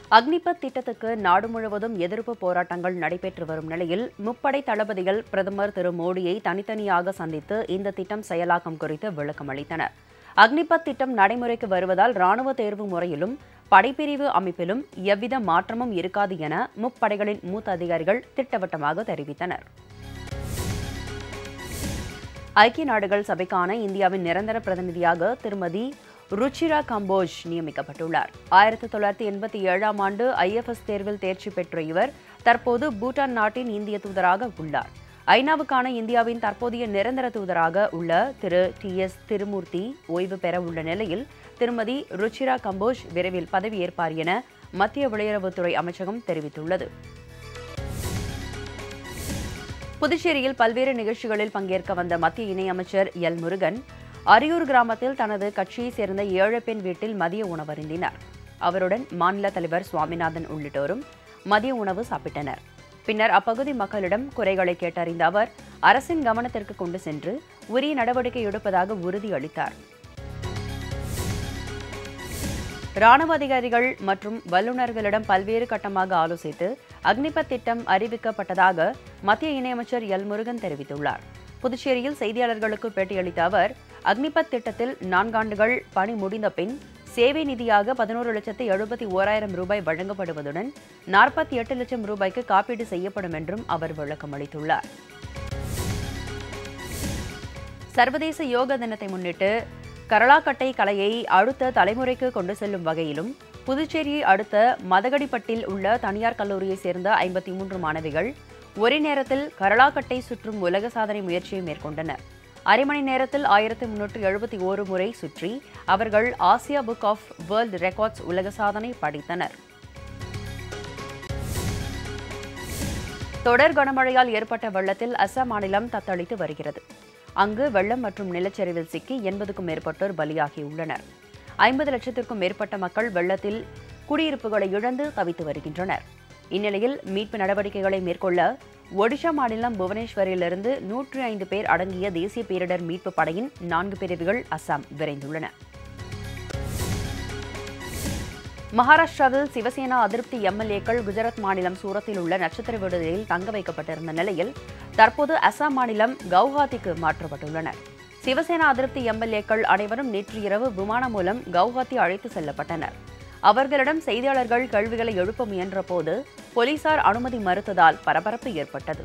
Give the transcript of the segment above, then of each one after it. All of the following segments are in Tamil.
அக்னிபத் திட்டத்துக்கு நாடு முழுவதும் எதிர்ப்பு போராட்டங்கள் நடைபெற்று வரும் நிலையில் முப்படை தளபதிகள் பிரதமர் திரு மோடியை தனித்தனியாக சந்தித்து இந்த திட்டம் செயலாக்கம் குறித்து விளக்கம் அளித்தனர் அக்னிபத் திட்டம் நடைமுறைக்கு வருவதால் ராணுவ தேர்வு முறையிலும் படைப்பிரிவு அமைப்பிலும் எவ்வித மாற்றமும் இருக்காது என முப்படைகளின் மூத்த அதிகாரிகள் திட்டவட்டமாக தெரிவித்தனர் ஐக்கிய நாடுகள் சபைக்கான இந்தியாவின் நிரந்தர பிரதிநிதியாக திருமதி ருச்சிரா கம்போஜ் நியமிக்கப்பட்டுள்ளார் ஆயிரத்தி தொள்ளாயிரத்தி எண்பத்தி ஏழாம் ஆண்டு ஐஎஃப்எஸ் தேர்வில் தேர்ச்சி பெற்ற இவர் தற்போது பூட்டான் நாட்டின் இந்திய தூதராக உள்ளார் ஐநாவுக்கான இந்தியாவின் தற்போதைய நிரந்தர தூதராக உள்ள திரு டி எஸ் திருமூர்த்தி ஓய்வு பெற உள்ள நிலையில் திருமதி ருச்சிரா கம்போஜ் விரைவில் பதவியேற்பார் என மத்திய வெளியுறவுத்துறை அமைச்சகம் தெரிவித்துள்ளது புதுச்சேரியில் பல்வேறு நிகழ்ச்சிகளில் பங்கேற்க வந்த மத்திய இணையமைச்சர் எல் முருகன் அரியூர் கிராமத்தில் தனது கட்சியைச் சேர்ந்த ஏழு பெண் வீட்டில் மதிய உணவருந்தினார் அவருடன் மாநில தலைவர் சுவாமிநாதன் உள்ளிட்டோரும் மதிய உணவு சாப்பிட்டனர் பின்னர் அப்பகுதி மக்களிடம் குறைகளை கேட்டறிந்த அவர் அரசின் கவனத்திற்கு கொண்டு சென்று உரிய நடவடிக்கை எடுப்பதாக உறுதியளித்தார் ராணுவ அதிகாரிகள் மற்றும் வல்லுநர்களிடம் பல்வேறு கட்டமாக ஆலோசித்து அக்னிபத் திட்டம் அறிவிக்கப்பட்டதாக மத்திய இணையமைச்சர் எல் முருகன் தெரிவித்துள்ளார் புதுச்சேரியில் செய்தியாளர்களுக்கு பேட்டியளித்த அவர் அக்னிபத் திட்டத்தில் நான்காண்டுகள் பணி முடிந்த பின் சேவை நிதியாக பதினோரு லட்சத்து எழுபத்தி ஓராயிரம் ரூபாய் வழங்கப்படுவதுடன் நாற்பத்தி எட்டு லட்சம் ரூபாய்க்கு காப்பீடு செய்யப்படும் என்றும் அவர் விளக்கம் அளித்துள்ளார் சர்வதேச யோக தினத்தை முன்னிட்டு கரளாக்கட்டை கலையை அடுத்த தலைமுறைக்கு கொண்டு செல்லும் வகையிலும் புதுச்சேரியை அடுத்த மதகடிப்பட்டில் உள்ள தனியார் கல்லூரியைச் சேர்ந்த ஐம்பத்தி மூன்று மாணவிகள் ஒரே நேரத்தில் கரளாக்கட்டை சுற்றும் உலக சாதனை முயற்சியை மேற்கொண்டனர் அரை மணி நேரத்தில் ஆயிரத்தி முன்னூற்று எழுபத்தி ஓரு முறை சுற்றி அவர்கள் Asia book of world records உலக சாதனை படைத்தனர் தொடர் கனமழையால் ஏற்பட்ட வெள்ளத்தில் அசாம் மாநிலம் தத்தளித்து வருகிறது அங்கு வெள்ளம் மற்றும் நிலச்சரிவில் சிக்கி எண்பதுக்கும் மேற்பட்டோர் பலியாகியுள்ளனர் ஐம்பது லட்சத்திற்கும் மேற்பட்ட மக்கள் வெள்ளத்தில் குடியிருப்புகளை இழந்து தவித்து வருகின்றனர் இந்நிலையில் மீட்பு நடவடிக்கைகளை மேற்கொள்ள ஒடிஷா மாநிலம் புவனேஸ்வரிலிருந்து நூற்றி ஐந்து பேர் அடங்கிய தேசிய பேரிடர் மீட்பு படையின் நான்கு பிரிவுகள் அசாம் விரைந்துள்ளன மகாராஷ்டிராவில் சிவசேனா அதிருப்தி எம்எல்ஏக்கள் குஜராத் மாநிலம் சூரத்தில் உள்ள நட்சத்திர விடுதியில் தங்க வைக்கப்பட்டிருந்த நிலையில் தற்போது அசாம் மாநிலம் கவுஹாத்திக்கு மாற்றப்பட்டுள்ளனர் சிவசேனா அதிருப்தி எம்எல்ஏக்கள் அனைவரும் நேற்று இரவு விமானம் மூலம் கவுஹாத்தி அழைத்து செல்லப்பட்டனர் அவர்களிடம் செய்தியாளர்கள் கேள்விகளை எழுப்ப முயன்றபோது போலீசார் அனுமதி மறுத்ததால் பரபரப்பு ஏற்பட்டது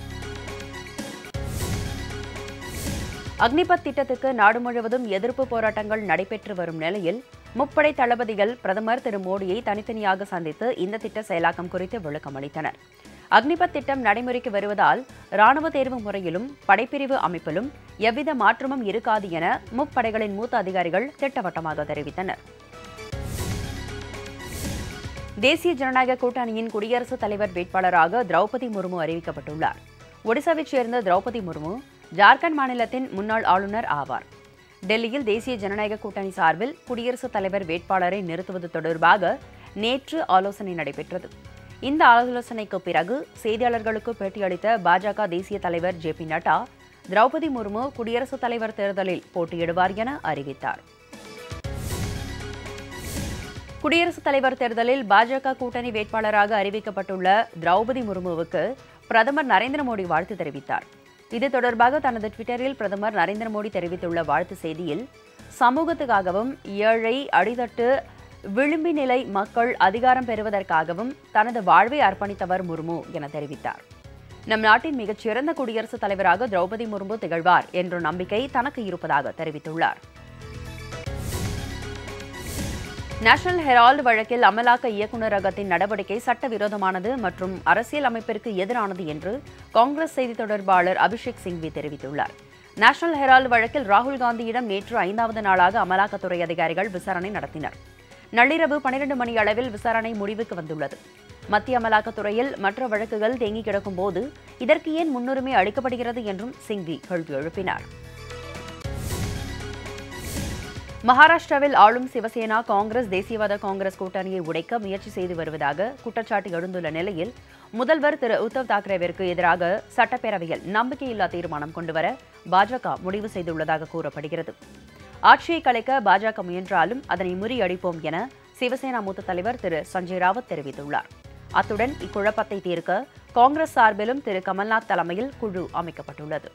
அக்னிபத் திட்டத்துக்கு நாடு முழுவதும் எதிர்ப்பு போராட்டங்கள் நடைபெற்று வரும் நிலையில் முப்படை தளபதிகள் பிரதமர் திரு மோடியை தனித்தனியாக சந்தித்து இந்த திட்ட செயலாக்கம் குறித்து விளக்கம் அளித்தனர் அக்னிபத் திட்டம் நடைமுறைக்கு வருவதால் ராணுவ தேர்வு முறையிலும் படைப்பிரிவு அமைப்பிலும் எவ்வித மாற்றமும் இருக்காது என முப்படைகளின் மூத்த அதிகாரிகள் திட்டவட்டமாக தெரிவித்தனர் தேசிய ஜனநாயக கூட்டணியின் குடியரசுத் தலைவர் வேட்பாளராக திரௌபதி முர்மு அறிவிக்கப்பட்டுள்ளார் ஒடிசாவைச் சேர்ந்த திரௌபதி முர்மு ஜார்க்கண்ட் மாநிலத்தின் முன்னாள் ஆளுநர் ஆவார் டெல்லியில் தேசிய ஜனநாயக கூட்டணி சார்பில் குடியரசுத் தலைவர் வேட்பாளரை நிறுத்துவது தொடர்பாக நேற்று ஆலோசனை நடைபெற்றது இந்த ஆலோசனைக்கு பிறகு செய்தியாளர்களுக்கு பேட்டியளித்த பாஜக தேசிய தலைவர் ஜே பி நட்டா திரௌபதி முர்மு குடியரசுத் தலைவர் தேர்தலில் போட்டியிடுவார் என அறிவித்தார் குடியரசுத் தலைவர் தேர்தலில் பாஜக கூட்டணி வேட்பாளராக அறிவிக்கப்பட்டுள்ள திரௌபதி முர்முவுக்கு பிரதமர் நரேந்திர மோடி வாழ்த்து தெரிவித்தார் இது தொடர்பாக தனது ட்விட்டரில் பிரதமர் நரேந்திர மோடி தெரிவித்துள்ள வாழ்த்து செய்தியில் சமூகத்துக்காகவும் ஏழை அடித்தட்டு விளிம்பு நிலை மக்கள் அதிகாரம் பெறுவதற்காகவும் தனது வாழ்வை அர்ப்பணித்தவர் முர்மு என தெரிவித்தார் நம் நாட்டின் மிகச்சிறந்த குடியரசுத் தலைவராக திரௌபதி முர்மு திகழ்வார் என்ற நம்பிக்கை தனக்கு இருப்பதாக தெரிவித்துள்ளார் நேஷனல் ஹெரால்டு வழக்கில் அமலாக்க இயக்குநரகத்தின் நடவடிக்கை சட்டவிரோதமானது மற்றும் அரசியல் அமைப்பிற்கு எதிரானது என்று காங்கிரஸ் செய்தி தொடர்பாளர் அபிஷேக் சிங்வி தெரிவித்துள்ளார் நேஷனல் ஹெரால்டு வழக்கில் ராகுல் காந்தியிடம் நேற்று ஐந்தாவது நாளாக அமலாக்கத்துறை அதிகாரிகள் விசாரணை நடத்தினர் நள்ளிரவு பனிரெண்டு மணி அளவில் விசாரணை முடிவுக்கு வந்துள்ளது மத்திய அமலாக்கத்துறையில் மற்ற வழக்குகள் தேங்கி கிடக்கும் போது இதற்கு ஏன் முன்னுரிமை அளிக்கப்படுகிறது என்றும் சிங்வி கேள்வி எழுப்பினார் மகாராஷ்டிராவில் ஆளும் சிவசேனா காங்கிரஸ் தேசியவாத காங்கிரஸ் கூட்டணியை உடைக்க முயற்சி செய்து வருவதாக குற்றச்சாட்டு எழுந்துள்ள நிலையில் முதல்வர் திரு உத்தவ் தாக்கரேவிற்கு எதிராக சட்டப்பேரவையில் நம்பிக்கையில்லா தீர்மானம் கொண்டுவர பாஜக முடிவு செய்துள்ளதாக கூறப்படுகிறது ஆட்சியை கலைக்க பாஜக முயன்றாலும் அதனை முறியடிப்போம் என சிவசேனா மூத்த தலைவர் திரு சஞ்சய் ராவத் தெரிவித்துள்ளார் அத்துடன் இக்குழப்பத்தை தீர்க்க காங்கிரஸ் சார்பிலும் திரு கமல்நாத் தலைமையில் குழு அமைக்கப்பட்டுள்ளது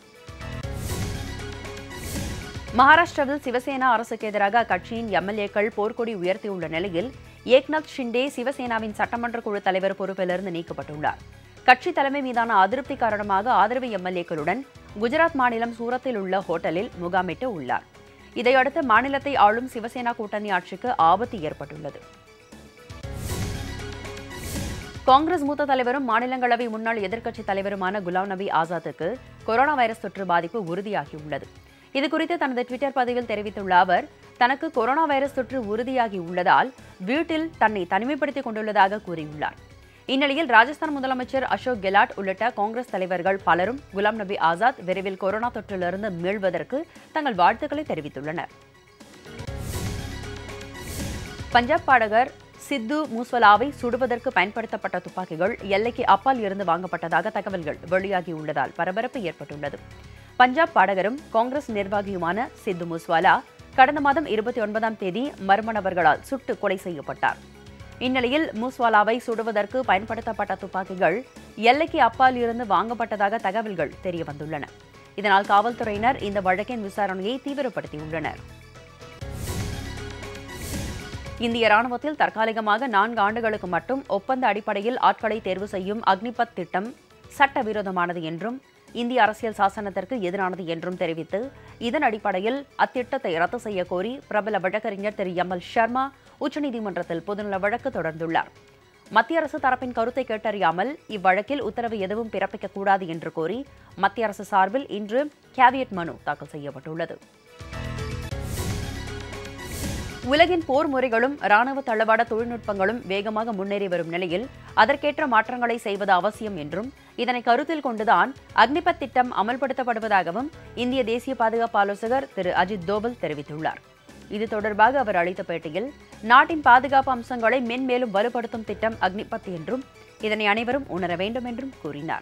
மகாராஷ்டிராவில் சிவசேனா அரசுக்கு எதிராக அக்கட்சியின் எம்எல்ஏக்கள் போர்க்கொடி உயர்த்தியுள்ள நிலையில் ஏக்நாத் ஷிண்டே சிவசேனாவின் சட்டமன்ற குழு தலைவர் பொறுப்பிலிருந்து நீக்கப்பட்டுள்ளார் கட்சி தலைமை மீதான அதிருப்தி காரணமாக ஆதரவு எம்எல்ஏக்களுடன் குஜராத் மாநிலம் சூரத்தில் உள்ள ஹோட்டலில் முகாமிட்டு உள்ளார் இதையடுத்து மாநிலத்தை ஆளும் சிவசேனா கூட்டணி ஆட்சிக்கு ஆபத்து ஏற்பட்டுள்ளது காங்கிரஸ் மூத்த தலைவரும் மாநிலங்களவை முன்னாள் எதிர்க்கட்சித் தலைவருமான குலாம் நபி ஆசாத்துக்கு கொரோனா வைரஸ் தொற்று பாதிப்பு உறுதியாகியுள்ளது இதுகுறித்து தனது ட்விட்டர் பதிவில் தெரிவித்துள்ள அவர் தனக்கு கொரோனா வைரஸ் தொற்று உறுதியாகி உள்ளதால் வீட்டில் தன்னை தனிமைப்படுத்திக் கொண்டுள்ளதாக கூறியுள்ளார் இந்நிலையில் ராஜஸ்தான் முதலமைச்சர் அசோக் கெலாட் உள்ளிட்ட காங்கிரஸ் தலைவர்கள் பலரும் குலாம் நபி ஆசாத் விரைவில் கொரோனா தொற்றிலிருந்து மீள்வதற்கு தங்கள் வாழ்த்துக்களை தெரிவித்துள்ளனர் பஞ்சாப் பாடகர் சித்து மூஸ்வலாவை சுடுவதற்கு பயன்படுத்தப்பட்ட துப்பாக்கிகள் எல்லைக்கு அப்பால் இருந்து வாங்கப்பட்டதாக தகவல்கள் வெளியாகியுள்ளதால் பரபரப்பு ஏற்பட்டுள்ளது பஞ்சாப் பாடகரும் காங்கிரஸ் நிர்வாகியுமான சித்து மூஸ்வாலா கடந்த மாதம் இருபத்தி ஒன்பதாம் தேதி மர்ம நபர்களால் சுட்டு கொலை செய்யப்பட்டார் இந்நிலையில் மூஸ்வாலாவை சுடுவதற்கு பயன்படுத்தப்பட்ட துப்பாக்கிகள் எல்லைக்கு அப்பால் இருந்து வாங்கப்பட்டதாக தகவல்கள் தெரியவந்துள்ளன இதனால் காவல்துறையினர் இந்த வழக்கின் விசாரணையை தீவிரப்படுத்தியுள்ளனர் இந்திய ராணுவத்தில் தற்காலிகமாக நான்கு ஆண்டுகளுக்கு மட்டும் ஒப்பந்த அடிப்படையில் ஆட்களை தேர்வு செய்யும் அக்னிபத் திட்டம் சட்டவிரோதமானது என்றும் இந்திய அரசியல் சாசனத்திற்கு எதிரானது என்றும் தெரிவித்து இதன் அடிப்படையில் அத்திட்டத்தை ரத்து செய்ய கோரி பிரபல வழக்கறிஞர் திரு எம் எல் சர்மா உச்சநீதிமன்றத்தில் பொதுநல வழக்கு தொடர்ந்துள்ளார் மத்திய அரசு தரப்பின் கருத்தை கேட்டறியாமல் இவ்வழக்கில் உத்தரவு எதுவும் பிறப்பிக்கக்கூடாது என்று கோரி மத்திய அரசு சார்பில் இன்று கேவியட் மனு தாக்கல் செய்யப்பட்டுள்ளது உலகின் போர் முறைகளும் ராணுவ தளவாட தொழில்நுட்பங்களும் வேகமாக முன்னேறி வரும் நிலையில் அதற்கேற்ற மாற்றங்களை செய்வது அவசியம் என்றும் இதனை கருத்தில் கொண்டுதான் அக்னிபத் திட்டம் அமல்படுத்தப்படுவதாகவும் இந்திய தேசிய பாதுகாப்பு ஆலோசகர் திரு அஜித் தோவல் தெரிவித்துள்ளார் இது தொடர்பாக அவர் அளித்த பேட்டியில் நாட்டின் பாதுகாப்பு அம்சங்களை மென்மேலும் வலுப்படுத்தும் திட்டம் அக்னிபத் என்றும் இதனை அனைவரும் உணர வேண்டும் என்றும் கூறினார்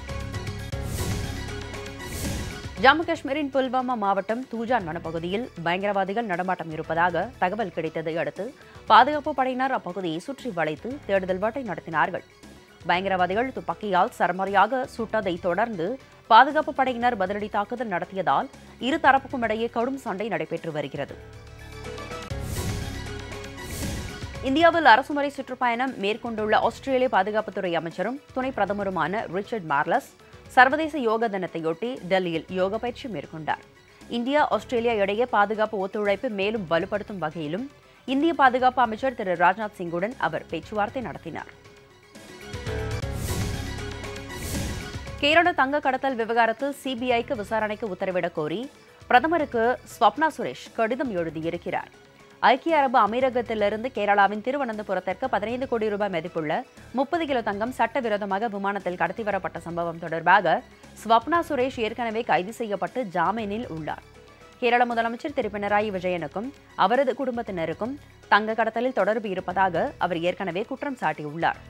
ஜம்மு காஷ்மீரின் புல்வாமா மாவட்டம் தூஜான் வனப்பகுதியில் பயங்கரவாதிகள் நடமாட்டம் இருப்பதாக தகவல் கிடைத்ததை அடுத்து பாதுகாப்பு படையினர் அப்பகுதியை சுற்றி வளைத்து தேடுதல் வேட்டை நடத்தினார்கள் பயங்கரவாதிகள் துப்பாக்கியால் சரமாரியாக சுட்டதை தொடர்ந்து பாதுகாப்பு படையினர் பதிலடி தாக்குதல் நடத்தியதால் இரு தரப்புக்கும் இடையே கடும் சண்டை நடைபெற்று வருகிறது இந்தியாவில் அரசுமுறை சுற்றுப்பயணம் மேற்கொண்டுள்ள ஆஸ்திரேலிய பாதுகாப்புத்துறை அமைச்சரும் துணை பிரதமருமான ரிச்சர்ட் மார்லஸ் சர்வதேச யோக தினத்தையொட்டி டெல்லியில் யோக பயிற்சி மேற்கொண்டார் இந்தியா ஆஸ்திரேலியா இடையே பாதுகாப்பு ஒத்துழைப்பு மேலும் வலுப்படுத்தும் வகையிலும் இந்திய பாதுகாப்பு அமைச்சர் திரு ராஜ்நாத் சிங்குடன் அவர் பேச்சுவார்த்தை நடத்தினார் கேரள தங்க கடத்தல் விவகாரத்தில் சிபிஐக்கு விசாரணைக்கு உத்தரவிடக் கோரி பிரதமருக்கு ஸ்வப்னா சுரேஷ் கடிதம் எழுதியிருக்கிறார் ஐக்கிய அரபு அமீரகத்திலிருந்து கேரளாவின் திருவனந்தபுரத்திற்கு பதினைந்து கோடி ரூபாய் மதிப்புள்ள முப்பது கிலோ தங்கம் சட்டவிரோதமாக விமானத்தில் கடத்தி வரப்பட்ட சம்பவம் தொடர்பாக ஸ்வப்னா சுரேஷ் ஏற்கனவே கைது செய்யப்பட்டு ஜாமீனில் உள்ளார் கேரள முதலமைச்சர் திரு பினராயி விஜயனுக்கும் அவரது குடும்பத்தினருக்கும் தங்க கடத்தலில் தொடர்பு இருப்பதாக அவர் ஏற்கனவே குற்றம் சாட்டியுள்ளார்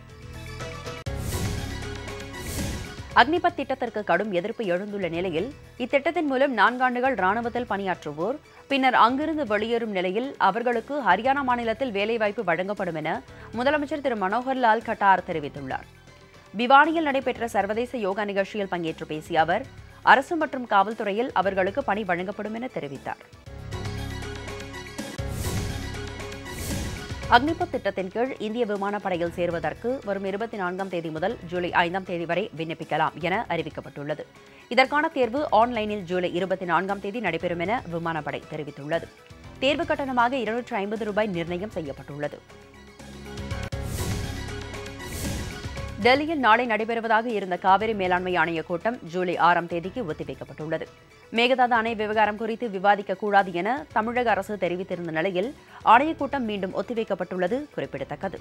அக்னிபத் திட்டத்திற்கு கடும் எதிர்ப்பு எழுந்துள்ள நிலையில் இத்திட்டத்தின் மூலம் நான்காண்டுகள் ராணுவத்தில் பணியாற்றுவோர் பின்னர் அங்கிருந்து வெளியேறும் நிலையில் அவர்களுக்கு ஹரியானா மாநிலத்தில் வேலைவாய்ப்பு வழங்கப்படும் என முதலமைச்சர் திரு மனோகர் லால் கட்டார் தெரிவித்துள்ளார் பிவானியில் நடைபெற்ற சர்வதேச யோகா நிகழ்ச்சியில் பங்கேற்று பேசிய அவர் அரசு மற்றும் காவல்துறையில் அவர்களுக்கு பணி வழங்கப்படும் என தெரிவித்தார் அக்னிபத் திட்டத்தின் கீழ் இந்திய விமானப்படையில் சேருவதற்கு வரும் இருபத்தி நான்காம் தேதி முதல் ஜூலை ஐந்தாம் தேதி வரை விண்ணப்பிக்கலாம் என அறிவிக்கப்பட்டுள்ளது இதற்கான தேர்வு ஆன்லைனில் ஜூலை இருபத்தி நான்காம் தேதி நடைபெறும் என விமானப்படை தெரிவித்துள்ளது தேர்வு கட்டணமாக இருநூற்று ஐம்பது ரூபாய் நிர்ணயம் செய்யப்பட்டுள்ளது டெல்லியில் நாளை நடைபெறுவதாக இருந்த காவிரி மேலாண்மை ஆணைய கூட்டம் ஜூலை ஆறாம் தேதிக்கு ஒத்திவைக்கப்பட்டுள்ளது மேகதாது அணை விவகாரம் குறித்து விவாதிக்க கூடாது என தமிழக அரசு தெரிவித்திருந்த நிலையில் ஆணையக் கூட்டம் மீண்டும் ஒத்திவைக்கப்பட்டுள்ளது குறிப்பிடத்தக்கது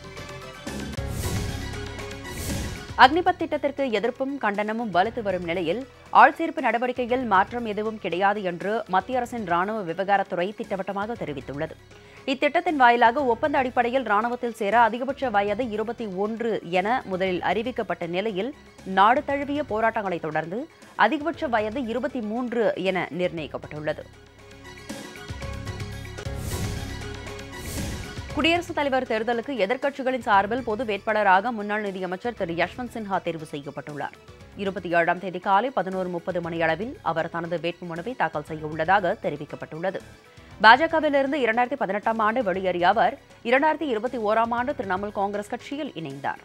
அக்னிபத் திட்டத்திற்கு எதிர்ப்பும் கண்டனமும் வலுத்து வரும் நிலையில் ஆள்சேர்ப்பு நடவடிக்கையில் மாற்றம் எதுவும் கிடையாது என்று மத்திய அரசின் ராணுவ விவகாரத்துறை திட்டவட்டமாக தெரிவித்துள்ளது இத்திட்டத்தின் வாயிலாக ஒப்பந்த அடிப்படையில் ராணுவத்தில் சேர அதிகபட்ச வயது இருபத்தி ஒன்று என முதலில் அறிவிக்கப்பட்ட நிலையில் நாடு தழுவிய போராட்டங்களைத் தொடர்ந்து அதிகபட்ச வயது இருபத்தி மூன்று என நிர்ணயிக்கப்பட்டுள்ளது குடியரசுத் தலைவர் தேர்தலுக்கு எதிர்க்கட்சிகளின் சார்பில் பொது வேட்பாளராக முன்னாள் நிதியமைச்சர் திரு யஷ்வந்த் சின்ஹா தேர்வு செய்யப்பட்டுள்ளார் இருபத்தி ஏழாம் தேதி காலை பதினோரு முப்பது மணியளவில் அவர் தனது வேட்புமனுவை தாக்கல் செய்ய உள்ளதாக தெரிவிக்கப்பட்டுள்ளது பாஜகவிலிருந்து இரண்டாயிரத்தி பதினெட்டாம் ஆண்டு வெளியேறிய அவர் இரண்டாயிரத்தி இருபத்தி ஓராம் ஆண்டு திரிணாமுல் காங்கிரஸ் கட்சியில் இணைந்தார்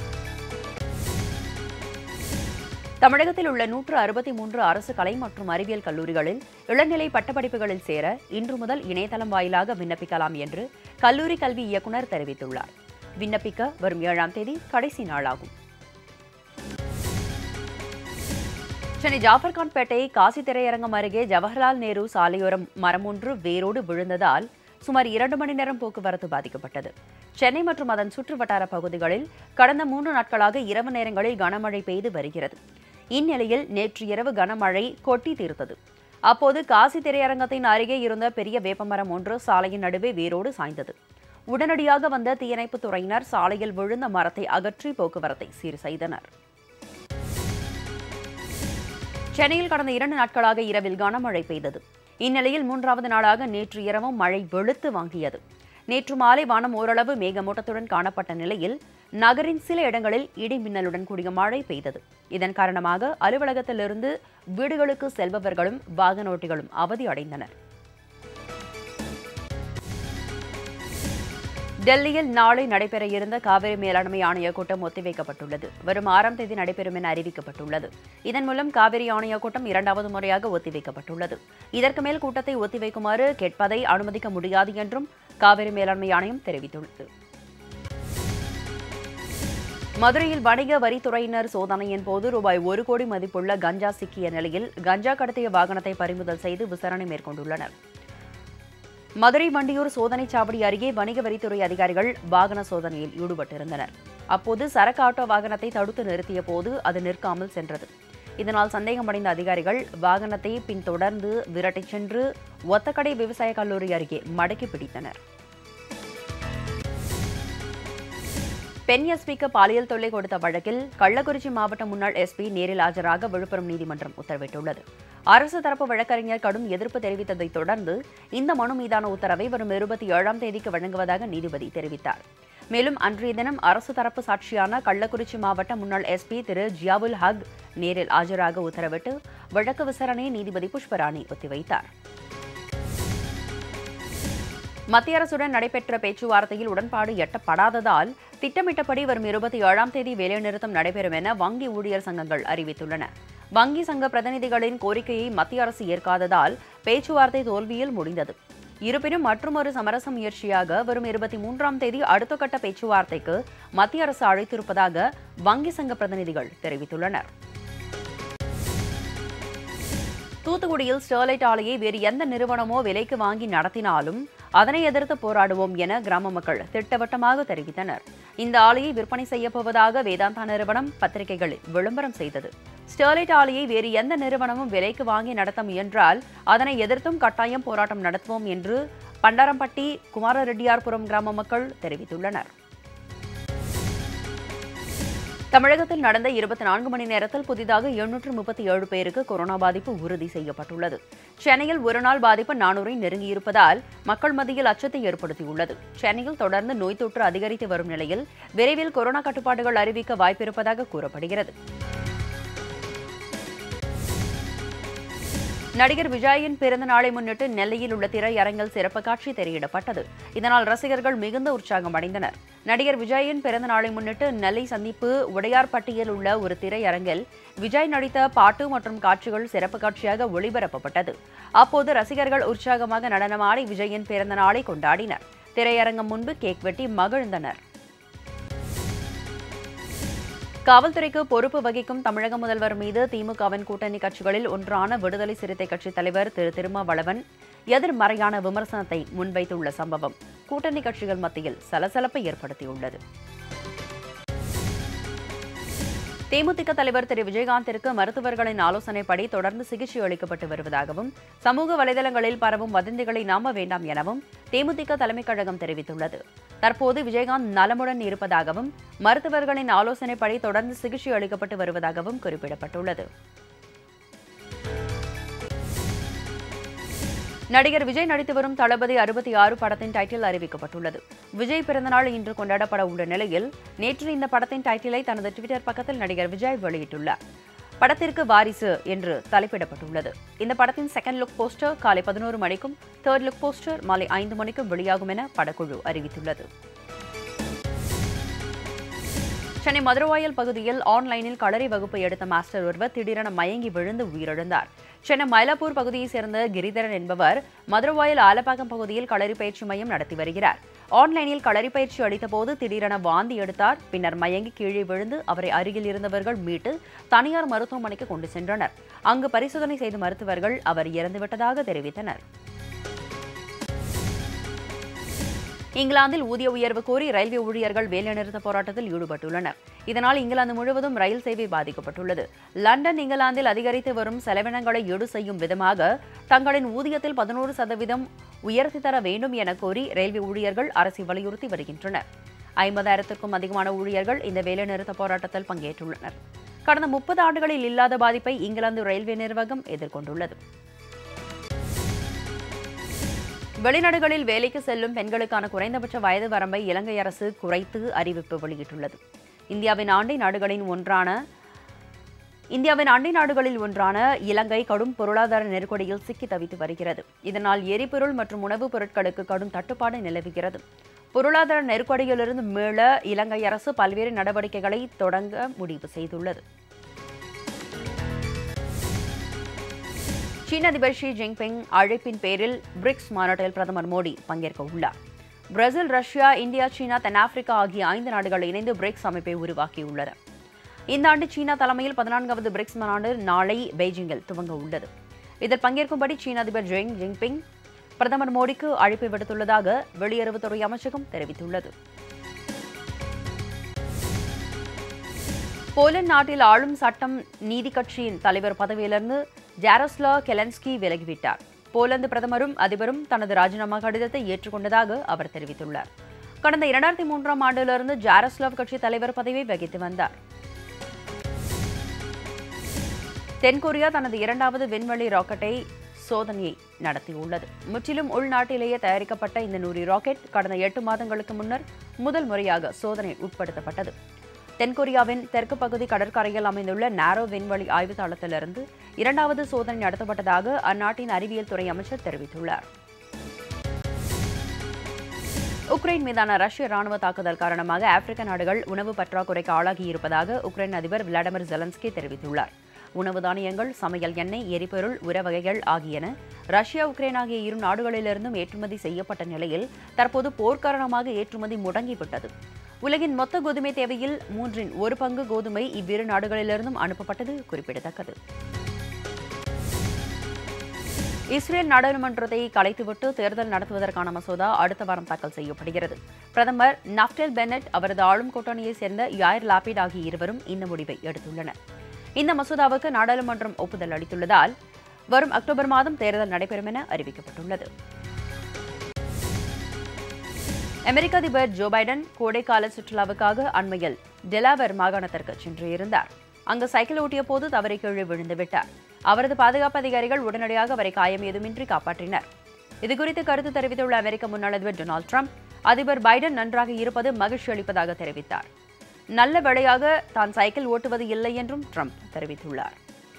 தமிழகத்தில் உள்ள நூற்று அறுபத்தி மூன்று அரசு கலை மற்றும் அறிவியல் கல்லூரிகளில் இளநிலை பட்டப்படிப்புகளில் சேர இன்று முதல் இணையதளம் வாயிலாக விண்ணப்பிக்கலாம் என்று கல்லூரி கல்வி இயக்குநர் தெரிவித்துள்ளார் விண்ணப்பிக்க வரும் ஏழாம் தேதி கடைசி நாளாகும் சென்னை ஜாஃபர்கான்பேட்டை காசி திரையரங்கம் அருகே ஜவஹர்லால் நேரு சாலையோரம் மரம் ஒன்று வேரோடு விழுந்ததால் சுமார் இரண்டு மணி நேரம் போக்குவரத்து பாதிக்கப்பட்டது சென்னை மற்றும் அதன் சுற்றுவட்டார பகுதிகளில் கடந்த மூன்று நாட்களாக இரவு நேரங்களில் கனமழை பெய்து வருகிறது இந்நிலையில் நேற்று இரவு கனமழை கொட்டி தீர்த்தது அப்போது காசி திரையரங்கத்தின் அருகே இருந்த பெரிய வேப்பமரம் ஒன்று சாலையின் நடுவே வேரோடு சாய்ந்தது உடனடியாக வந்த தீயணைப்புத் துறையினர் சாலையில் விழுந்த மரத்தை அகற்றி போக்குவரத்தை சீர் செய்தனர் சென்னையில் கடந்த இரண்டு நாட்களாக இரவில் கனமழை பெய்தது இந்நிலையில் மூன்றாவது நாளாக நேற்று இரவும் மழை வெளுத்து வாங்கியது நேற்று மாலை வானம் ஓரளவு மேகமூட்டத்துடன் காணப்பட்ட நிலையில் நகரின் சில இடங்களில் இடி மின்னலுடன் கூடிய மழை பெய்தது இதன் காரணமாக அலுவலகத்திலிருந்து வீடுகளுக்கு செல்பவர்களும் வாகன ஓட்டிகளும் அவதி அடைந்தனர் டெல்லியில் நாளை நடைபெற இருந்த காவிரி மேலாண்மை ஆணைய கூட்டம் ஒத்திவைக்கப்பட்டுள்ளது வரும் ஆறாம் தேதி நடைபெறும் என அறிவிக்கப்பட்டுள்ளது இதன் மூலம் காவிரி ஆணைய கூட்டம் இரண்டாவது முறையாக ஒத்திவைக்கப்பட்டுள்ளது இதற்கு மேல் கூட்டத்தை ஒத்திவைக்குமாறு கேட்பதை அனுமதிக்க முடியாது என்றும் காவிரி மேலாண்மை ஆணையம் தெரிவித்துள்ளது மதுரையில் வணிக வரித்துறையினர் சோதனையின் போது ரூபாய் ஒரு கோடி மதிப்புள்ள கஞ்சா சிக்கிய நிலையில் கஞ்சா கடத்திய வாகனத்தை பறிமுதல் செய்து விசாரணை மேற்கொண்டுள்ளனர் மதுரை வண்டியூர் சோதனைச் சாவடி அருகே வணிக வரித்துறை அதிகாரிகள் வாகன சோதனையில் ஈடுபட்டிருந்தனர் அப்போது சரக்கு ஆட்டோ வாகனத்தை தடுத்து நிறுத்திய போது அது நிற்காமல் சென்றது இதனால் சந்தேகமடைந்த அதிகாரிகள் வாகனத்தை பின்தொடர்ந்து விரட்டிச் சென்று ஒத்தக்கடை விவசாய கல்லூரி அருகே மடக்கி பிடித்தனர் பெண் எஸ்பிக்கு பாலியல் தொல்லை கொடுத்த வழக்கில் கள்ளக்குறிச்சி மாவட்ட முன்னாள் எஸ்பி நேரில் ஆஜராக விழுப்புரம் நீதிமன்றம் உத்தரவிட்டுள்ளது அரசு தரப்பு வழக்கறிஞர் கடும் எதிர்ப்பு தெரிவித்ததைத் தொடர்ந்து இந்த மனு மீதான உத்தரவை வரும் இருபத்தி ஏழாம் தேதிக்கு வழங்குவதாக நீதிபதி தெரிவித்தார் மேலும் அன்றைய தினம் அரசு தரப்பு சாட்சியான கள்ளக்குறிச்சி மாவட்ட முன்னாள் எஸ்பி திரு ஜியாவுல் ஹக் நேரில் ஆஜராக உத்தரவிட்டு வழக்கு விசாரணையை நீதிபதி புஷ்பராணி ஒத்திவைத்தார் மத்திய அரசுடன் நடைபெற்ற பேச்சுவார்த்தையில் உடன்பாடு எட்டப்படாததால் திட்டமிட்டபடி வரும் இருபத்தி ஏழாம் தேதி வேலைநிறுத்தம் நடைபெறும் என வங்கி ஊழியர் சங்கங்கள் அறிவித்துள்ளன வங்கி சங்க பிரதிநிதிகளின் கோரிக்கையை மத்திய அரசு ஏற்காததால் பேச்சுவார்த்தை தோல்வியில் முடிந்தது இருப்பினும் மற்றொரு சமரச முயற்சியாக வரும் இருபத்தி மூன்றாம் தேதி அடுத்த கட்ட பேச்சுவார்த்தைக்கு மத்திய அரசு அழைத்திருப்பதாக வங்கி சங்க பிரதிநிதிகள் தெரிவித்துள்ளனர் தூத்துக்குடியில் ஸ்டெர்லைட் ஆலையை வேறு எந்த நிறுவனமோ விலைக்கு வாங்கி நடத்தினாலும் அதனை எதிர்த்து போராடுவோம் என கிராம மக்கள் திட்டவட்டமாக தெரிவித்தனர் இந்த ஆலையை விற்பனை செய்யப்போவதாக வேதாந்தா நிறுவனம் பத்திரிகைகளில் விளம்பரம் செய்தது ஸ்டெர்லைட் ஆலையை வேறு எந்த நிறுவனமும் விலைக்கு வாங்கி நடத்த முயன்றால் அதனை எதிர்த்தும் கட்டாயம் போராட்டம் நடத்துவோம் என்று பண்டாரம்பட்டி குமாரரெட்டியார்புரம் கிராம மக்கள் தெரிவித்துள்ளனர் தமிழகத்தில் நடந்த இருபத்தி நான்கு மணி நேரத்தில் புதிதாக எழுநூற்று முப்பத்தி ஏழு பேருக்கு கொரோனா பாதிப்பு உறுதி செய்யப்பட்டுள்ளது சென்னையில் ஒருநாள் பாதிப்பு நானூரை நெருங்கியிருப்பதால் மக்கள் மத்தியில் அச்சத்தை ஏற்படுத்தியுள்ளது சென்னையில் தொடர்ந்து நோய் தொற்று அதிகரித்து வரும் நிலையில் விரைவில் கொரோனா கட்டுப்பாடுகள் அறிவிக்க வாய்ப்பிருப்பதாக கூறப்படுகிறது நடிகர் விஜயின் பிறந்த நாளை முன்னிட்டு நெல்லையில் உள்ள திரையரங்கில் சிறப்பு காட்சி திரையிடப்பட்டது இதனால் ரசிகர்கள் மிகுந்த உற்சாகம் அடைந்தனர் நடிகர் விஜயின் பிறந்த நாளை முன்னிட்டு நெல்லை சந்திப்பு உடையார்பட்டியில் உள்ள ஒரு திரையரங்கில் விஜய் நடித்த பாட்டு மற்றும் காட்சிகள் சிறப்பு காட்சியாக ஒளிபரப்பப்பட்டது அப்போது ரசிகர்கள் உற்சாகமாக நடனமாடி விஜயின் பிறந்த நாளை கொண்டாடினர் திரையரங்கம் முன்பு கேக் வெட்டி மகிழ்ந்தனர் காவல்துறைக்கு பொறுப்பு வகிக்கும் தமிழக முதல்வர் மீது திமுகவின் கூட்டணி கட்சிகளில் ஒன்றான விடுதலை சிறுத்தை கட்சித் தலைவர் திரு திருமாவளவன் எதிர்மறையான விமர்சனத்தை முன்வைத்துள்ள சம்பவம் கூட்டணி கட்சிகள் மத்தியில் சலசலப்பை ஏற்படுத்தியுள்ளது தேமுதிக தலைவர் திரு விஜயகாந்திற்கு மருத்துவர்களின் ஆலோசனைப்படி தொடர்ந்து சிகிச்சை அளிக்கப்பட்டு வருவதாகவும் சமூக வலைதளங்களில் பரவும் வதந்திகளை நம்ப வேண்டாம் எனவும் தேமுதிக தலைமைக் கழகம் தெரிவித்துள்ளது தற்போது விஜயகாந்த் நலமுடன் இருப்பதாகவும் மருத்துவர்களின் ஆலோசனைப்படி தொடர்ந்து சிகிச்சை அளிக்கப்பட்டு வருவதாகவும் குறிப்பிடப்பட்டுள்ளது நடிகர் விஜய் நடித்து வரும் தளபதி அறுபத்தி ஆறு படத்தின் டைட்டில் அறிவிக்கப்பட்டுள்ளது விஜய் பிறந்தநாள் இன்று கொண்டாடப்பட உள்ள நிலையில் நேற்று இந்த படத்தின் டைட்டிலை தனது ட்விட்டர் பக்கத்தில் நடிகர் விஜய் வெளியிட்டுள்ளார் படத்திற்கு வாரிசு என்று தலைப்பிடப்பட்டுள்ளது இந்த படத்தின் செகண்ட் லுக் போஸ்டர் காலை பதினோரு மணிக்கும் தேர்ட் லுக் போஸ்டர் மாலை ஐந்து மணிக்கும் வெளியாகும் என படக்குழு அறிவித்துள்ளது சென்னை மதுரவாயல் பகுதியில் ஆன்லைனில் களரி வகுப்பு எடுத்த மாஸ்டர் ஒருவர் திடீரென மயங்கி விழுந்து உயிரிழந்தார் சென்னை மயிலாப்பூர் பகுதியைச் சேர்ந்த கிரிதரன் என்பவர் மதுரவாயல் ஆலப்பாக்கம் பகுதியில் களரி பயிற்சி மையம் நடத்தி வருகிறார் ஆன்லைனில் களரி பயிற்சி அளித்தபோது திடீரென வாந்தி எடுத்தார் பின்னர் மயங்கி கீழே விழுந்து அவரை அருகில் இருந்தவர்கள் மீட்டு தனியார் மருத்துவமனைக்கு கொண்டு சென்றனர் அங்கு பரிசோதனை செய்த மருத்துவர்கள் அவர் இறந்துவிட்டதாக தெரிவித்தனர் இங்கிலாந்தில் ஊதிய உயர்வு கோரி ரயில்வே ஊழியர்கள் வேலைநிறுத்த போராட்டத்தில் ஈடுபட்டுள்ளனர் இதனால் இங்கிலாந்து முழுவதும் ரயில் சேவை பாதிக்கப்பட்டுள்ளது லண்டன் இங்கிலாந்தில் அதிகரித்து வரும் செலவினங்களை ஈடு செய்யும் விதமாக தங்களின் ஊதியத்தில் பதினோரு சதவீதம் உயர்த்தி தர வேண்டும் என கோரி ரயில்வே ஊழியர்கள் அரசை வலியுறுத்தி வருகின்றனர் ஐம்பதாயிரத்திற்கும் அதிகமான ஊழியர்கள் இந்த வேலைநிறுத்த போராட்டத்தில் பங்கேற்றுள்ளனர் கடந்த முப்பது ஆண்டுகளில் இல்லாத பாதிப்பை இங்கிலாந்து ரயில்வே நிர்வாகம் எதிர்கொண்டுள்ளது வெளிநாடுகளில் வேலைக்கு செல்லும் பெண்களுக்கான குறைந்தபட்ச வயது வரம்பை இலங்கை அரசு குறைத்து அறிவிப்பு வெளியிட்டுள்ளது இந்தியாவின் ஆண்டை நாடுகளின் ஒன்றான இந்தியாவின் அண்டை நாடுகளில் ஒன்றான இலங்கை கடும் பொருளாதார நெருக்கடியில் சிக்கி தவித்து வருகிறது இதனால் எரிபொருள் மற்றும் உணவுப் பொருட்களுக்கு கடும் தட்டுப்பாடு நிலவுகிறது பொருளாதார நெருக்கடியிலிருந்து மீள இலங்கை அரசு பல்வேறு நடவடிக்கைகளை தொடங்க முடிவு செய்துள்ளது சீன அதிபர் ஷி ஜின்பிங் அழைப்பின் பேரில் பிரிக்ஸ் மாநாட்டில் பிரதமர் மோடி பங்கேற்க உள்ளார் பிரேசில் ரஷ்யா இந்தியா சீனா தென்னாப்பிரிக்கா ஆகிய ஐந்து நாடுகள் இணைந்து பிரிக்ஸ் அமைப்பை உருவாக்கியுள்ளன இந்த ஆண்டு சீனா தலைமையில் பதினான்காவது பிரிக்ஸ் மாநாடு நாளை பெய்ஜிங்கில் துவங்க உள்ளது இதில் பங்கேற்கும்படி சீன அதிபர் ஜெங் ஜின்பிங் பிரதமர் மோடிக்கு அழைப்பு விடுத்துள்ளதாக வெளியுறவுத்துறை அமைச்சகம் தெரிவித்துள்ளது போலந்து நாட்டில் ஆளும் சட்டம் நீதி கட்சியின் தலைவர் பதவியிலிருந்து ஜாரோஸ்லா கெலன்ஸ்கி விலகிவிட்டார் போலந்து பிரதமரும் அதிபரும் தனது ராஜினாமா கடிதத்தை ஏற்றுக்கொண்டதாக அவர் தெரிவித்துள்ளார் கடந்த இரண்டாயிரத்தி மூன்றாம் ஆண்டிலிருந்து ஜாரோஸ்லாவ் கட்சி தலைவர் பதவியை வகித்து வந்தார் தென்கொரியா தனது இரண்டாவது விண்வெளி ராக்கெட்டை சோதனையை நடத்தியுள்ளது முற்றிலும் உள்நாட்டிலேயே தயாரிக்கப்பட்ட இந்த நூறு ராக்கெட் கடந்த எட்டு மாதங்களுக்கு முன்னர் முதல் முறையாக சோதனை உட்படுத்தப்பட்டது தென்கொரியாவின் தெற்கு பகுதி கடற்கரையில் அமைந்துள்ள நாரோ விண்வெளி ஆய்வு தளத்திலிருந்து இரண்டாவது சோதனை நடத்தப்பட்டதாக அந்நாட்டின் அறிவியல் துறை அமைச்சர் தெரிவித்துள்ளார் உக்ரைன் மீதான ரஷ்ய ராணுவ தாக்குதல் காரணமாக ஆப்பிரிக்க நாடுகள் உணவு பற்றாக்குறைக்கு ஆளாகியிருப்பதாக உக்ரைன் அதிபர் விளாடிமிர் ஜெலன்ஸ்கி தெரிவித்துள்ளார் உணவு தானியங்கள் சமையல் எண்ணெய் எரிபொருள் உர வகைகள் ஆகியன ரஷ்யா உக்ரைன் ஆகிய இரு நாடுகளிலிருந்தும் ஏற்றுமதி செய்யப்பட்ட நிலையில் தற்போது போர் காரணமாக ஏற்றுமதி முடங்கிவிட்டது உலகின் மொத்த கோதுமை தேவையில் மூன்றின் ஒரு பங்கு கோதுமை இவ்விரு நாடுகளிலிருந்தும் அனுப்பப்பட்டது குறிப்பிடத்தக்கது இஸ்ரேல் நாடாளுமன்றத்தை கலைத்துவிட்டு தேர்தல் நடத்துவதற்கான மசோதா அடுத்த வாரம் தாக்கல் செய்யப்படுகிறது பிரதமர் நப்டேல் பெனட் அவரது ஆளும் கூட்டணியைச் சேர்ந்த யாயர் லாபிட் ஆகிய இருவரும் இந்த முடிவை எடுத்துள்ளனர் இந்த மசோதாவுக்கு நாடாளுமன்றம் ஒப்புதல் அளித்துள்ளதால் வரும் அக்டோபர் மாதம் தேர்தல் நடைபெறும் என அறிவிக்கப்பட்டுள்ளது அமெரிக்க அதிபர் ஜோ பைடன் கோடைக்கால சுற்றுலாவுக்காக அண்மையில் டெலாவர் மாகாணத்திற்கு சென்று இருந்தார் அங்கு சைக்கிள் ஓட்டிய போது தவறி கீழே விழுந்து விட்டார் அவரது பாதுகாப்பு அதிகாரிகள் உடனடியாக அவரை காயம் ஏதுமின்றி காப்பாற்றினர் இதுகுறித்து கருத்து தெரிவித்துள்ள அமெரிக்க முன்னாள் அதிபர் டொனால்டு ட்ரம்ப் அதிபர் பைடன் நன்றாக இருப்பது மகிழ்ச்சி அளிப்பதாக தெரிவித்தார் நல்ல வேளையாக தான் சைக்கிள் ஓட்டுவது இல்லை என்றும் ட்ரம்ப் தெரிவித்துள்ளார்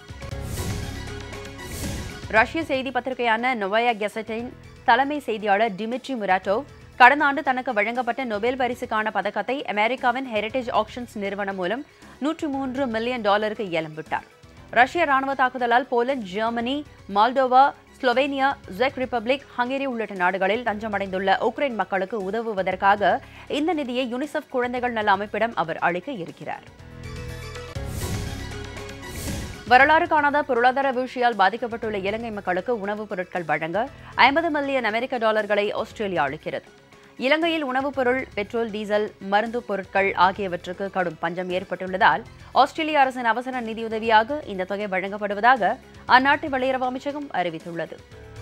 ரஷ்ய செய்தி பத்திரிகையான நொவாயா கெசட்டின் தலைமை செய்தியாளர் டிமிட்ரி முராட்டோவ் கடந்த ஆண்டு தனக்கு வழங்கப்பட்ட நொபேல் பரிசுக்கான பதக்கத்தை அமெரிக்காவின் ஹெரிடேஜ் ஆக்ஷன்ஸ் நிறுவனம் மூலம் நூற்றி மூன்று மில்லியன் டாலருக்கு ஏலம் விட்டார் ரஷ்ய ராணுவ தாக்குதலால் போலந்து ஜெர்மனி மால்டோவா ஸ்லோவேனியா ஜெக் ரிப்பப்ளிக் ஹங்கேரி உள்ளிட்ட நாடுகளில் தஞ்சமடைந்துள்ள உக்ரைன் மக்களுக்கு உதவுவதற்காக இந்த நிதியை யுனிசெஃப் குழந்தைகள் நல அமைப்பிடம் அவர் அளிக்க இருக்கிறார் வரலாறு காணாத பொருளாதார வீழ்ச்சியால் பாதிக்கப்பட்டுள்ள இலங்கை மக்களுக்கு உணவுப் பொருட்கள் வழங்க ஐம்பது மில்லியன் அமெரிக்க டாலர்களை ஆஸ்திரேலியா அளிக்கிறது இலங்கையில் உணவுப் பொருள் பெட்ரோல் டீசல் மருந்து பொருட்கள் ஆகியவற்றுக்கு கடும் பஞ்சம் ஏற்பட்டுள்ளதால் ஆஸ்திரேலிய அரசின் அவசர நிதியுதவியாக இந்த தொகை வழங்கப்படுவதாக அந்நாட்டு வெளியுறவு அமைச்சகம் அறிவித்துள்ளது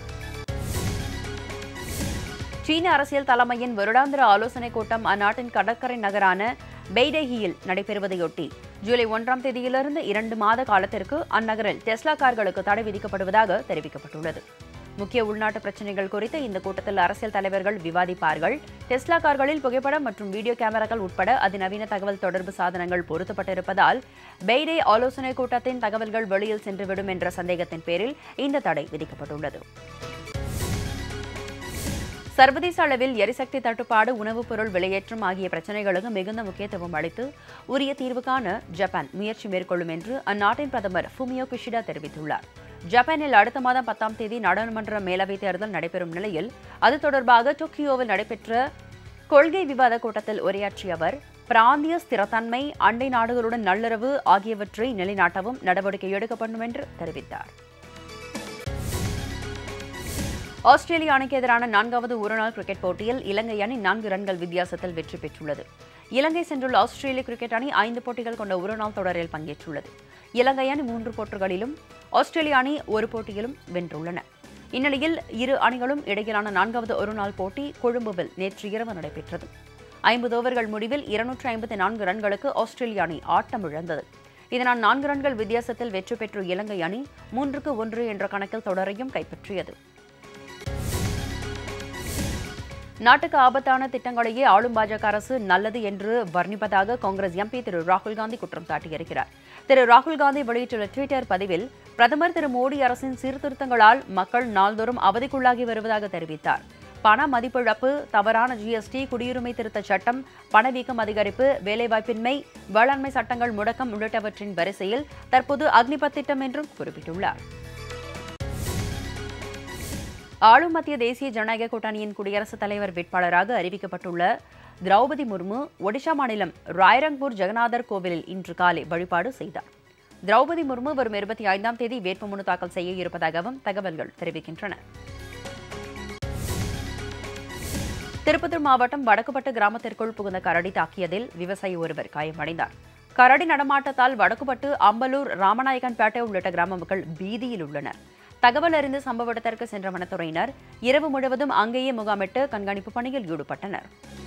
சீன அரசியல் தலைமையின் வருடாந்திர ஆலோசனைக் கூட்டம் அந்நாட்டின் கடற்கரை நகரான பெய்டேகியில் நடைபெறுவதையொட்டி ஜூலை ஒன்றாம் தேதியிலிருந்து இரண்டு மாத காலத்திற்கு அந்நகரில் டெஸ்லா கார்களுக்கு தடை விதிக்கப்படுவதாக தெரிவிக்கப்பட்டுள்ளது முக்கிய உள்நாட்டு பிரச்சினைகள் குறித்து இந்த கூட்டத்தில் அரசியல் தலைவர்கள் விவாதிப்பார்கள் டெஸ்லா கார்களில் புகைப்படம் மற்றும் வீடியோ கேமராக்கள் உட்பட அதிநவீன தகவல் தொடர்பு சாதனங்கள் பொருத்தப்பட்டிருப்பதால் பெய்டே ஆலோசனைக் கூட்டத்தின் தகவல்கள் வெளியில் சென்றுவிடும் என்ற சந்தேகத்தின் பேரில் இந்த தடை விதிக்கப்பட்டுள்ளது சர்வதேச அளவில் எரிசக்தி தட்டுப்பாடு உணவுப் பொருள் விலையேற்றம் ஆகிய பிரச்சினைகளுக்கு மிகுந்த முக்கியத்துவம் அளித்து உரிய தீர்வு காண ஜப்பான் முயற்சி மேற்கொள்ளும் என்று அந்நாட்டின் பிரதமர் ஃபுமியோ கிஷிடா தெரிவித்துள்ளார் ஜப்பானில் அடுத்த மாதம் பத்தாம் தேதி நாடாளுமன்ற மேலவைத் தேர்தல் நடைபெறும் நிலையில் அது தொடர்பாக டோக்கியோவில் நடைபெற்ற கொள்கை விவாத கூட்டத்தில் உரையாற்றிய அவர் பிராந்திய ஸ்திரத்தன்மை அண்டை நாடுகளுடன் நல்லுறவு ஆகியவற்றை நிலைநாட்டவும் நடவடிக்கை எடுக்கப்படும் என்று தெரிவித்தார் ஆஸ்திரேலிய அணிக்கு எதிரான நான்காவது ஒருநாள் கிரிக்கெட் போட்டியில் இலங்கை அணி நான்கு ரன்கள் வித்தியாசத்தில் வெற்றி பெற்றுள்ளது இலங்கை சென்றுள்ள ஆஸ்திரேலிய கிரிக்கெட் அணி ஐந்து போட்டிகள் கொண்ட ஒருநாள் தொடரில் பங்கேற்றுள்ளது இலங்கை அணி மூன்று போட்டிகளிலும் ஆஸ்திரேலிய அணி ஒரு போட்டியிலும் வென்றுள்ளன இந்நிலையில் இரு அணிகளும் இடையிலான நான்காவது ஒருநாள் போட்டி கொழும்புவில் நேற்று இரவு நடைபெற்றது ஐம்பது ஓவர்கள் முடிவில் இருநூற்று ஐம்பத்தி நான்கு ரன்களுக்கு ஆஸ்திரேலிய அணி ஆட்டம் இழந்தது இதனால் நான்கு ரன்கள் வித்தியாசத்தில் வெற்றி பெற்ற இலங்கை அணி மூன்றுக்கு ஒன்று என்ற கணக்கில் தொடரையும் கைப்பற்றியது நாட்டுக்கு ஆபத்தான திட்டங்களையே ஆளும் பாஜக அரசு நல்லது என்று வர்ணிப்பதாக காங்கிரஸ் எம்பி திரு ராகுல் காந்தி குற்றம் சாட்டியிருக்கிறார் திரு ராகுல் காந்தி வெளியிட்டுள்ள டுவிட்டர் பதிவில் பிரதமர் திரு மோடி அரசின் சீர்திருத்தங்களால் மக்கள் நாள்தோறும் அவதிக்குள்ளாகி வருவதாக தெரிவித்தார் பண மதிப்பிழப்பு தவறான ஜிஎஸ்டி குடியுரிமை திருத்தச் சட்டம் பணவீக்கம் அதிகரிப்பு வேலைவாய்ப்பின்மை வேளாண்மை சட்டங்கள் முடக்கம் உள்ளிட்டவற்றின் வரிசையில் தற்போது அக்னிபத் திட்டம் என்றும் குறிப்பிட்டுள்ளார் ஆளும் மத்திய தேசிய ஜனநாயக கூட்டணியின் குடியரசுத் தலைவர் வேட்பாளராக அறிவிக்கப்பட்டுள்ள திரௌபதி முர்மு ஒடிஷா மாநிலம் ராய்ரங்பூர் ஜெகநாதர் கோவிலில் இன்று காலை வழிபாடு செய்தார் திரௌபதி முர்மு வரும் இருபத்தி ஐந்தாம் தேதி வேட்புமனு தாக்கல் செய்ய இருப்பதாகவும் தகவல்கள் தெரிவிக்கின்றன திருப்பத்தூர் மாவட்டம் வடக்குப்பட்டு கிராமத்திற்குள் புகுந்த கரடி தாக்கியதில் விவசாயி ஒருவர் காயமடைந்தார் கரடி நடமாட்டத்தால் வடக்குப்பட்டு அம்பலூர் ராமநாயகன்பேட்டை உள்ளிட்ட கிராம மக்கள் பீதியில் உள்ளனர் தகவல் அறிந்து சம்பவ இடத்திற்கு சென்ற வனத்துறையினர் இரவு முழுவதும் அங்கேயே முகாமிட்டு கண்காணிப்பு பணியில் ஈடுபட்டனர்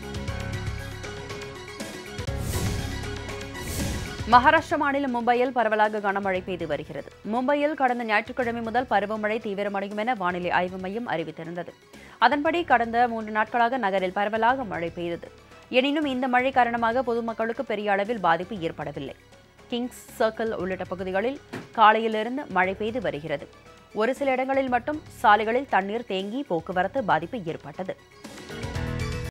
மகாராஷ்டிரா மாநிலம் மும்பையில் பரவலாக கனமழை பெய்து வருகிறது மும்பையில் கடந்த ஞாயிற்றுக்கிழமை முதல் பருவமழை தீவிரமடையும் என வானிலை ஆய்வு மையம் அறிவித்திருந்தது அதன்படி கடந்த மூன்று நாட்களாக நகரில் பரவலாக மழை பெய்தது எனினும் இந்த மழை காரணமாக பொதுமக்களுக்கு பெரிய அளவில் பாதிப்பு ஏற்படவில்லை கிங்ஸ் சர்க்கிள் உள்ளிட்ட பகுதிகளில் காலையிலிருந்து மழை பெய்து வருகிறது ஒரு சில இடங்களில் மட்டும் சாலைகளில் தண்ணீர் தேங்கி போக்குவரத்து பாதிப்பு ஏற்பட்டது